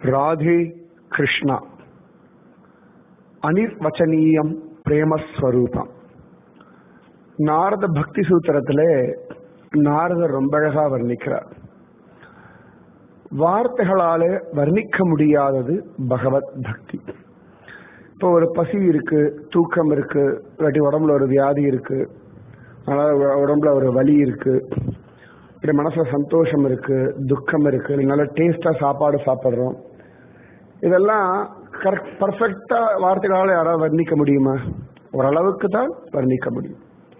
ராதே கிருஷ்ணா அனிர்வச்சனீயம் பிரேமஸ்வரூபம் நாரத பக்தி சூத்திரத்துல நாரதர் ரொம்ப அழகா வர்ணிக்கிறார் வார்த்தைகளால வர்ணிக்க முடியாதது பகவத் பக்தி இப்போ ஒரு பசி இருக்கு தூக்கம் இருக்கு இல்லாட்டி உடம்புல ஒரு வியாதி இருக்கு அதனால உடம்புல ஒரு வலி இருக்கு இப்படி மனசுல சந்தோஷம் இருக்கு துக்கம் இருக்கு நல்ல டேஸ்டா சாப்பாடு சாப்பிட்றோம் இதெல்லாம் கரெக்ட் பர்ஃபெக்டா வார்த்தைகளால் யாராவது வர்ணிக்க முடியுமா ஓரளவுக்கு தான் வர்ணிக்க முடியும்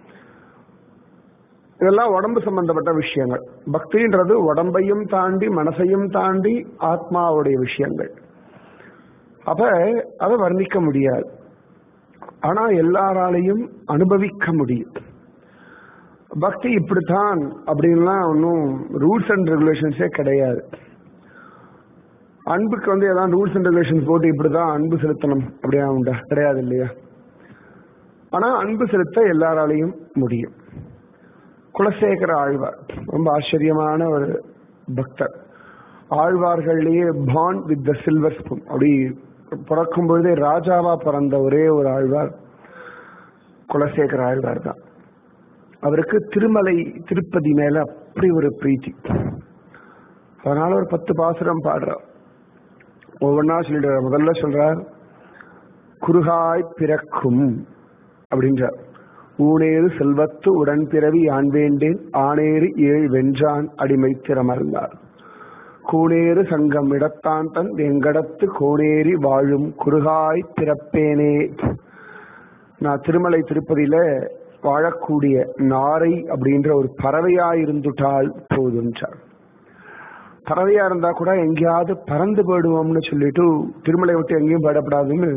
இதெல்லாம் உடம்பு சம்பந்தப்பட்ட விஷயங்கள் பக்தின்றது உடம்பையும் தாண்டி மனசையும் தாண்டி ஆத்மாவுடைய விஷயங்கள் அப்ப அதை வர்ணிக்க முடியாது ஆனா எல்லாராலையும் அனுபவிக்க முடியும் பக்தி இப்படித்தான் அப்படின்லாம் ஒன்றும் ரூல்ஸ் அண்ட் ரெகுலேஷன்ஸே கிடையாது அன்புக்கு வந்து ஏதாவது ரூல்ஸ் அண்ட் ரெகுலேஷன்ஸ் போட்டு இப்படிதான் அன்பு செலுத்தணும் அப்படியா உண்டா கிடையாது இல்லையா ஆனா அன்பு செலுத்த எல்லாராலையும் முடியும் குலசேகர ஆழ்வார் ரொம்ப ஆச்சரியமான ஒரு பக்தர் ஆழ்வார்கள்லயே born with the silver spoon அப்படி பிறக்கும் பொழுதே ராஜாவா பிறந்த ஒரே ஒரு ஆழ்வார் குலசேகர ஆழ்வார் தான் அவருக்கு திருமலை திருப்பதி மேல அப்படி ஒரு பிரீத்தி அதனால ஒரு பத்து பாசுரம் பாடுறார் ஒவ்வொன்னா சொல்லிடுறார் முதல்ல சொல்றார் குறுகாய் பிறக்கும் அப்படின்றார் ஊனேறு செல்வத்து உடன் பிறவி ஆண் வேண்டேன் ஆனேறு ஏழ் வென்றான் அடிமை திறமர்ந்தார் கூனேறு சங்கம் இடத்தான் தன் வெங்கடத்து கோனேறி வாழும் குறுகாய் பிறப்பேனே நான் திருமலை திருப்பதியில வாழக்கூடிய நாரை அப்படின்ற ஒரு பறவையா இருந்துட்டால் போதுன்றார் பறவையா இருந்தா கூட எங்கேயாவது பறந்து போயிடுவோம்னு சொல்லிட்டு திருமலை விட்டு எங்கேயும் போயிடப்படாதுன்னு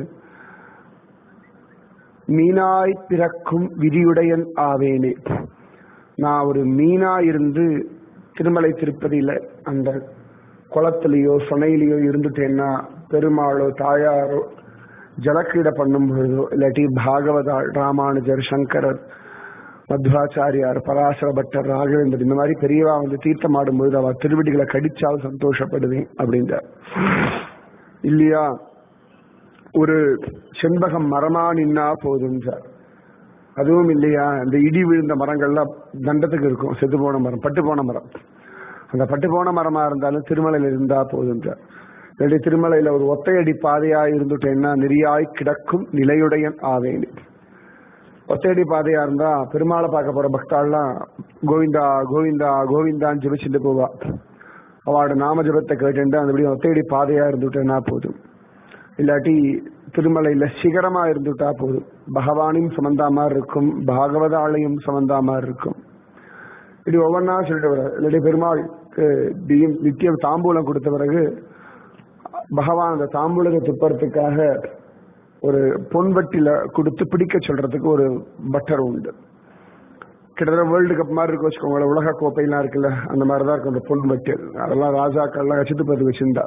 மீனாய் பிறக்கும் விதியுடையன் ஆவேனே நான் ஒரு மீனா இருந்து திருமலை திருப்பதியில அந்த குளத்திலேயோ சுனையிலேயோ இருந்துட்டேன்னா பெருமாளோ தாயாரோ ஜலக்கிரீட பண்ணும் பொழுதோ இல்லாட்டி பாகவதாள் ராமானுஜர் சங்கரர் மத்வாச்சாரியார் பராசர பட்டர் ராகவேந்தர் இந்த மாதிரி பெரியவா வந்து தீர்த்தம் ஆடும்போது அவ திருவடிகளை கடிச்சால் சந்தோஷப்படுவேன் அப்படின்றார் இல்லையா ஒரு செண்பகம் மரமா நின்னா போதும் சார் அதுவும் இல்லையா இந்த இடி விழுந்த மரங்கள்லாம் தண்டத்துக்கு இருக்கும் செத்து போன மரம் பட்டு போன மரம் அந்த பட்டு போன மரமா இருந்தாலும் திருமலையில இருந்தா போதும் சார் இல்லாட்டி திருமலையில ஒரு ஒத்தையடி பாதையா இருந்துட்டேன்னா நெறியாய் கிடக்கும் நிலையுடையன் ஆவேன் ஒத்தையடி பாதையா இருந்தா பெருமாளை பார்க்க போற பக்தாள்லாம் கோவிந்தா கோவிந்தா கோவிந்தான்னு ஜெபிச்சுட்டு போவா அவளோட நாம ஜபத்தை கேட்டுட்டு அந்த ஒத்தையடி பாதையா இருந்துட்டேன்னா போதும் இல்லாட்டி திருமலையில சிகரமா இருந்துட்டா போதும் பகவானையும் சுமந்தா மாதிரி இருக்கும் பாகவத ஆளையும் சுமந்தா மாதிரி இருக்கும் இப்படி ஒவ்வொன்றா சொல்லிட்டு வர இல்லாட்டி பெருமாளுக்கு நித்தியம் தாம்பூலம் கொடுத்த பிறகு பகவான் அந்த தாம்பூலத்தை துப்புறதுக்காக ஒரு பொன்வட்டில கொடுத்து பிடிக்க சொல்றதுக்கு ஒரு பட்டர் உண்டு கிட்டத்தட்ட வேர்ல்டு கப் மாதிரி இருக்கு வச்சுக்கோங்களேன் உலக கோப்பைலாம் இருக்குல்ல அந்த மாதிரி தான் இருக்கும் அந்த பொன்வட்டி அதெல்லாம் ராஜாக்கள்லாம் வச்சுட்டு போய் வச்சிருந்தா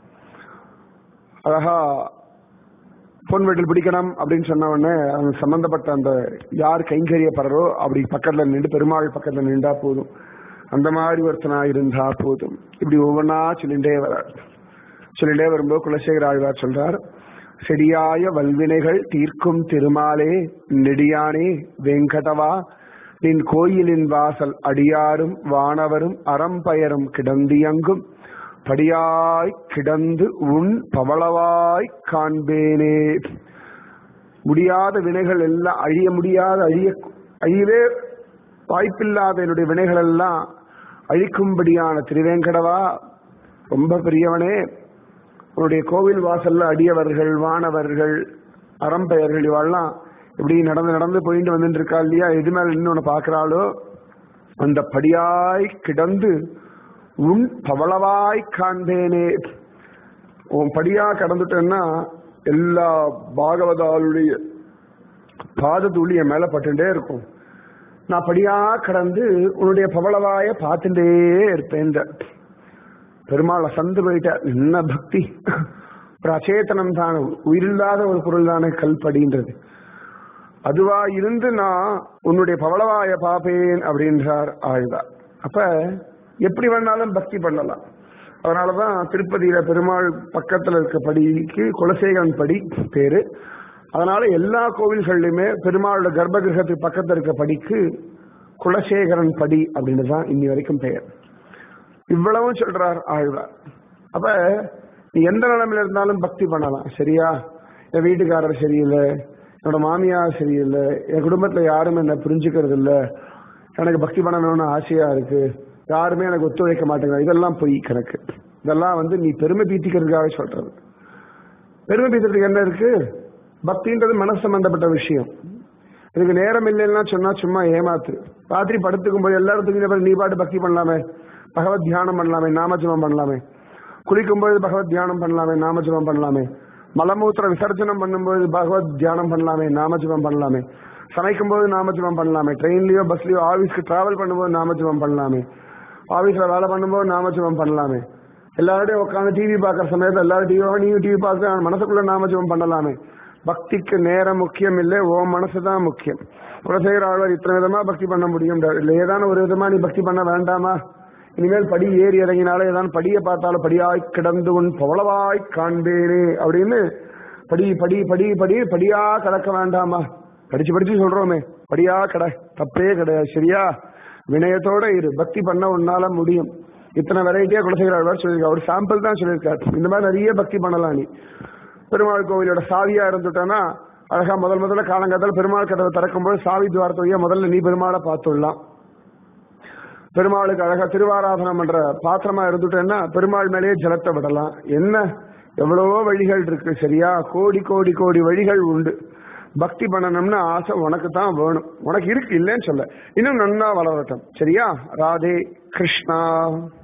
அழகா பொன் வீட்டில் பிடிக்கணும் அப்படின்னு சொன்ன உடனே அந்த சம்பந்தப்பட்ட அந்த யார் கைங்கரியப்படுறோ அப்படி பக்கத்துல நின்று பெருமாள் பக்கத்துல நின்றா போதும் அந்த மாதிரி ஒருத்தனா இருந்தா போதும் இப்படி ஒவ்வொன்றா சொல்லிண்டே வர சொல்லிண்டே வரும்போது குலசேகர ஆழ்வார் சொல்றார் செடியாய வல்வினைகள் தீர்க்கும் திருமாலே நெடியானே வெங்கடவா நின் கோயிலின் வாசல் அடியாரும் வானவரும் அறம்பயரும் கிடந்தியங்கும் படியாய் கிடந்து உன் பவளவாய் காண்பேனே முடியாத வினைகள் எல்லாம் அழிய முடியாத அழிய அழியவே வாய்ப்பில்லாத என்னுடைய வினைகள் எல்லாம் அழிக்கும்படியான திருவேங்கடவா ரொம்ப பெரியவனே உன்னுடைய கோவில் வாசல்ல அடியவர்கள் வானவர்கள் அறம்பெயர்கள் இவாள்லாம் இப்படி நடந்து நடந்து போயிட்டு வந்துட்டு இருக்கா இல்லையா எது மேல இன்னொன்னு பாக்குறாளோ அந்த படியாய் கிடந்து உன் பவளவாய் காண்பேனே உன் படியா கடந்துட்டேன்னா எல்லா பாகவதாளுடைய பாத துளி என் மேல பட்டுட்டே இருக்கும் நான் படியா கடந்து உன்னுடைய பவளவாய பார்த்துட்டே இருப்பேன் பெருமாள் அசந்து போயிட்ட என்ன பக்தி ஒரு அச்சேதனம் தான் உயிரில்லாத ஒரு பொருள் தானே கல்படின்றது அதுவா இருந்து நான் உன்னுடைய பவளவாய பாப்பேன் அப்படின்றார் ஆழ்வார் அப்ப எப்படி வேணாலும் பக்தி பண்ணலாம் அதனாலதான் திருப்பதியில பெருமாள் பக்கத்துல இருக்க படிக்கு குலசேகரன் படி பேரு அதனால எல்லா கோவில்கள்லயுமே பெருமாளோட கர்ப்ப கிரகத்துக்கு பக்கத்துல இருக்க படிக்கு குலசேகரன் படி அப்படின்னு தான் இன்னி வரைக்கும் பெயர் இவ்வளவும் சொல்றார் ஆழ்வார் அப்ப நீ எந்த நிலைமையில இருந்தாலும் பக்தி பண்ணலாம் சரியா என் வீட்டுக்காரர் சரியில்லை என்னோட மாமியார் சரியில்லை என் குடும்பத்துல யாரும் என்ன புரிஞ்சுக்கிறது இல்ல எனக்கு பக்தி பண்ணணும்னு ஆசையா இருக்கு யாருமே எனக்கு ஒத்துழைக்க மாட்டேங்கிறாங்க இதெல்லாம் பொய் கணக்கு இதெல்லாம் வந்து நீ பெருமை பீத்திக்கிறதுக்காக சொல்றது பெருமை பீத்திரத்துக்கு என்ன இருக்கு பக்தின்றது மனசு சம்பந்தப்பட்ட விஷயம் இதுக்கு நேரம் இல்லைன்னா சொன்னா சும்மா ஏமாத்து ராத்திரி படுத்துக்கும் போது எல்லாரும் தூங்கின பிறகு நீ பாட்டு பக்தி பண்ணலாமே பகவத் தியானம் பண்ணலாமே நாமஜபம் பண்ணலாமே குளிக்கும்போது பகவத் தியானம் பண்ணலாமே நாமஜபம் பண்ணலாமே மலமூத்திர விசர்ஜனம் பண்ணும்போது பகவத் தியானம் பண்ணலாமே நாமஜபம் பண்ணலாமே சமைக்கும் போது நாமஜபம் பண்ணலாமே ட்ரெயின்லயோ பஸ்லயோ ஆபீஸ்க்கு டிராவல் பண்ணும்போது நாமஜபம் பண்ணலாமே ஆபீஸ்ல வேலை பண்ணும்போது நாமஜபம் பண்ணலாமே எல்லாரோடையும் உட்காந்து டிவி பார்க்குற சமயத்தில் எல்லாரும் டிவி நீயும் டிவி பார்க்க மனசுக்குள்ள நாமஜபம் பண்ணலாமே பக்திக்கு நேரம் முக்கியம் இல்லை ஓ மனசு தான் முக்கியம் குலசேகர ஆழ்வார் இத்தனை விதமா பக்தி பண்ண முடியும் இல்லை ஏதான ஒரு விதமா நீ பக்தி பண்ண வேண்டாமா இனிமேல் படி ஏறி இறங்கினாலும் ஏதாவது படியை பார்த்தாலும் படியாய் கிடந்து உன் பவளவாய் காண்பேனே அப்படின்னு படி படி படி படி படியா கடக்க வேண்டாமா படிச்சு படிச்சு சொல்றோமே படியா கட தப்பே கிடையாது சரியா வினயத்தோட இரு பக்தி பண்ண உன்னால முடியும் இத்தனை வெரைட்டியா குலசேகர ஆழ்வார் சொல்லியிருக்காரு ஒரு சாம்பிள் தான் சொல்லியிருக்காரு இந்த மாதிரி நிறைய பக்தி பண்ணலாம் நீ பெருமாள் கோவிலோட சாவியா இருந்துட்டனா அழகா முதல் முதல்ல காலங்காத்தால பெருமாள் கதவை திறக்கும்போது சாவி துவாரத்தை வழியா முதல்ல நீ பெருமாளை பார்த்துடலாம் பெருமாளுக்கு அழகா திருவாராதனம் பண்ற பாத்திரமா இருந்துட்டேன்னா பெருமாள் மேலேயே ஜலத்தை விடலாம் என்ன எவ்வளவோ வழிகள் இருக்கு சரியா கோடி கோடி கோடி வழிகள் உண்டு பக்தி பண்ணணும்னு ஆசை உனக்கு தான் வேணும் உனக்கு இருக்கு இல்லைன்னு சொல்ல இன்னும் நன்னா வளரட்டும் சரியா ராதே கிருஷ்ணா